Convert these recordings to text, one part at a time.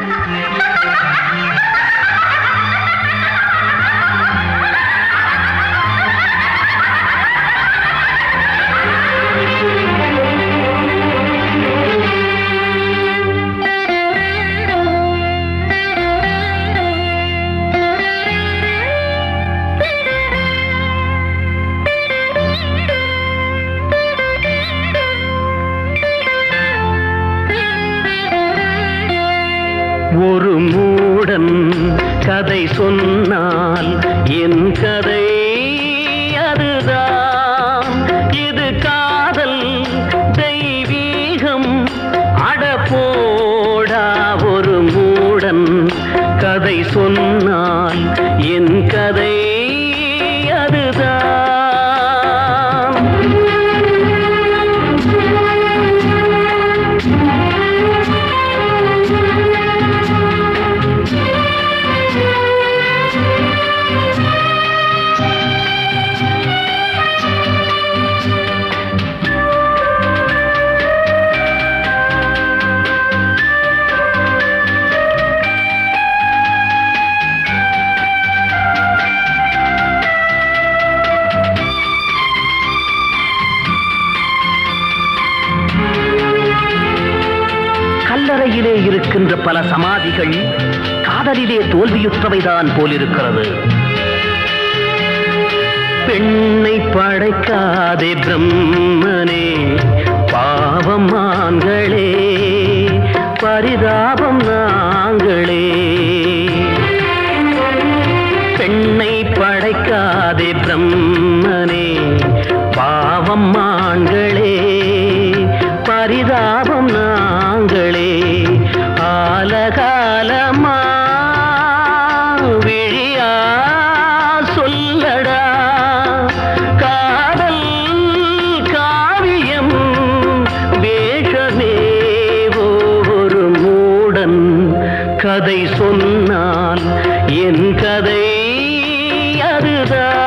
ஒரு மூடன் கதை சொன்னால் என் கதை அதுதான் இது காதல் தெய்வீகம் அடப்போடா ஒரு மூடன் கதை சொன்னால் என் கதை அதுதான் கல்லறையிலே இருக்கின்ற பல சமாதிகள் காதலிலே தோல்வியுற்றவைதான் போலிருக்கிறது பெண்ணை படைக்காதே பிரம்மனே பாவம் ஆண்களே பரிதாபம் நாங்களே பெண்ணை படைக்காதே பிரம்மனே பாவம் ஆண்களே பரிதாபம் நாங்களே ஆலகாலமா விழியா சொல்லடா காதல் காவியம் வேஷமே ஒரு மூடன் கதை சொன்னால் என் கதை அதுதான்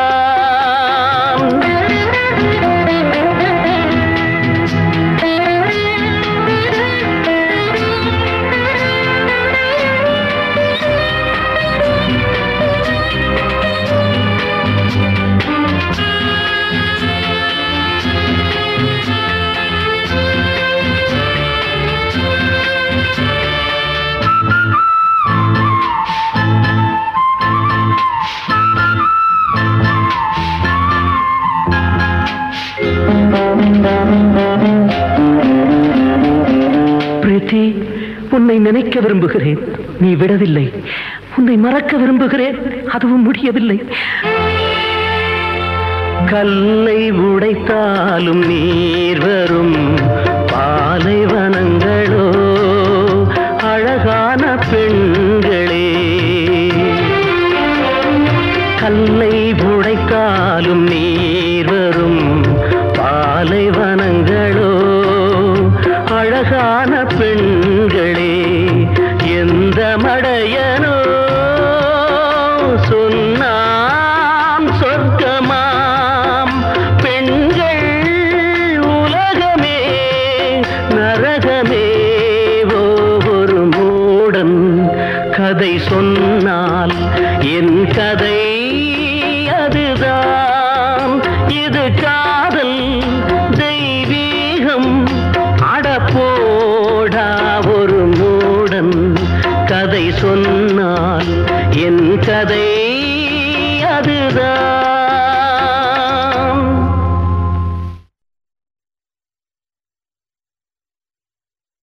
பிரீத்தி உன்னை நினைக்க விரும்புகிறேன் நீ விடவில்லை உன்னை மறக்க விரும்புகிறேன் அதுவும் முடியவில்லை கல்லை உடைத்தாலும் நீர் வரும் பாலைவனங்களோ அழகான பெண்களே கல்லை உடைத்தாலும் நீர் வரும் பாலைவனங்களோ அழகான பெண்களே எந்த மடையனோ சொன்னாம் சொர்க்கமாம் பெண்கள் உலகமே நரகமே ஓ ஒரு மூடன் கதை சொன்னால் என் கதை அதுதான் இது காதல் தெய்வீகம் அடப்போடா ஒரு மூடன் கதை சொன்னால் என் கதை அதுதான்